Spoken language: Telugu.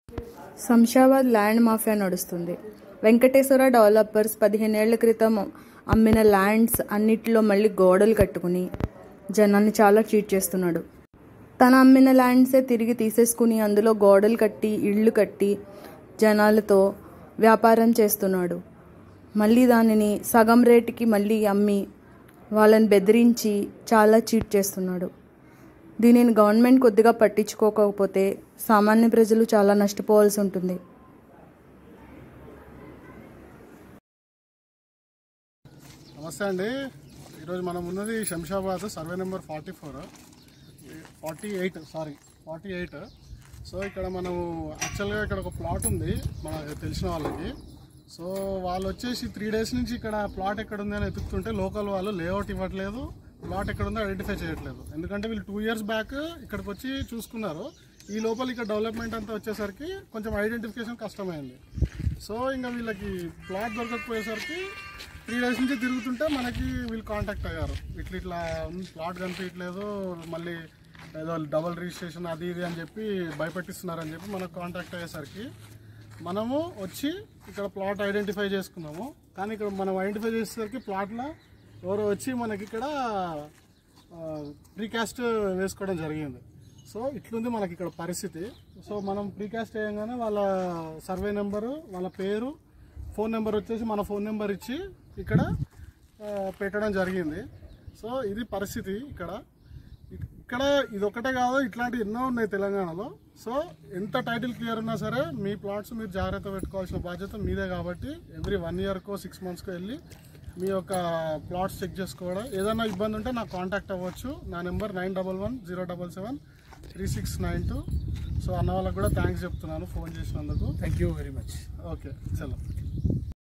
శంషాబాద్ ల్యాండ్ మాఫియా నడుస్తుంది వెంకటేశ్వర డెవలపర్స్ పదిహేనేళ్ల క్రితం అమ్మిన ల్యాండ్స్ అన్నిటిలో మళ్ళీ గోడలు కట్టుకుని జనాన్ని చాలా చీట్ చేస్తున్నాడు తన అమ్మిన ల్యాండ్సే తిరిగి తీసేసుకుని అందులో గోడలు కట్టి ఇళ్ళు కట్టి జనాలతో వ్యాపారం చేస్తున్నాడు మళ్ళీ దానిని సగం రేటుకి మళ్ళీ అమ్మి వాళ్ళని బెదిరించి చాలా చీట్ చేస్తున్నాడు దీనిని గవర్నమెంట్ కొద్దిగా పట్టించుకోకపోతే సామాన్య ప్రజలు చాలా నష్టపోవాల్సి ఉంటుంది నమస్తే అండి ఈరోజు మనం ఉన్నది Shamshabad survey number forty four forty eight sorry forty eight so ఇక్కడ మనం యాక్చువల్గా ఇక్కడ ఒక ప్లాట్ ఉంది మనకు తెలిసిన వాళ్ళకి సో వాళ్ళు వచ్చేసి త్రీ డేస్ నుంచి ఇక్కడ ప్లాట్ ఎక్కడ ఉంది అని ఎతుకుతుంటే లోకల్ వాళ్ళు లేఅవుట్ ఇవ్వట్లేదు ప్లాట్ ఎక్కడ ఉందో ఐడెంటిఫై చేయట్లేదు ఎందుకంటే వీళ్ళు టూ ఇయర్స్ బ్యాక్ ఇక్కడికి వచ్చి చూసుకున్నారు ఈ లోపల ఇక్కడ డెవలప్మెంట్ అంతా వచ్చేసరికి కొంచెం ఐడెంటిఫికేషన్ కష్టమైంది సో ఇంకా వీళ్ళకి ప్లాట్ దొరకకపోయేసరికి త్రీ డేస్ నుంచి తిరుగుతుంటే మనకి వీళ్ళు కాంటాక్ట్ అయ్యారు ఇట్లా ఇట్లా ఉంది, ప్లాట్ కనిపించట్లేదు మళ్ళీ ఏదో డబల్ రిజిస్ట్రేషన్ అది ఇది అని చెప్పి భయపెట్టిస్తున్నారని చెప్పి మనకు కాంటాక్ట్ అయ్యేసరికి మనము వచ్చి ఇక్కడ ప్లాట్ ఐడెంటిఫై చేసుకున్నాము కానీ ఇక్కడ మనం ఐడెంటిఫై చేసేసరికి ప్లాట్లో ఎవరో వచ్చి మనకి ఇక్కడ ప్రీకాస్ట్ వేసుకోవడం జరిగింది సో ఇట్లుంది మనకి ఇక్కడ పరిస్థితి సో మనం ప్రీకాస్ట్ వేయంగానే వాళ్ళ సర్వే నెంబరు వాళ్ళ పేరు ఫోన్ నెంబర్ వచ్చేసి మన ఫోన్ నెంబర్ ఇచ్చి ఇక్కడ ఆ, పెట్టడం జరిగింది సో ఇది పరిస్థితి ఇక్కడ ఇక్- ఇక్కడ ఇది ఒకటే కాదు ఇట్లాంటి ఎన్నో ఉన్నాయి తెలంగాణలో సో ఎంత టైటిల్ క్లియర్ ఉన్నా సరే మీ ప్లాట్స్ మీరు జాగ్రత్త పెట్టుకోవాల్సిన బాధ్యత మీదే కాబట్టి ఎవ్రీ వన్ ఇయర్కో సిక్స్ మంత్స్కో వెళ్ళి మీ యొక్క ప్లాట్స్ చెక్ చేసుకోవడం ఏదైనా ఇబ్బంది ఉంటే నాకు కాంటాక్ట్ అవ్వచ్చు నా number nine double one zero double seven three six nine two so అన్న వాళ్ళకి కూడా థ్యాంక్స్ చెప్తున్నాను ఫోన్ చేసినందుకు thank you very much okay చలో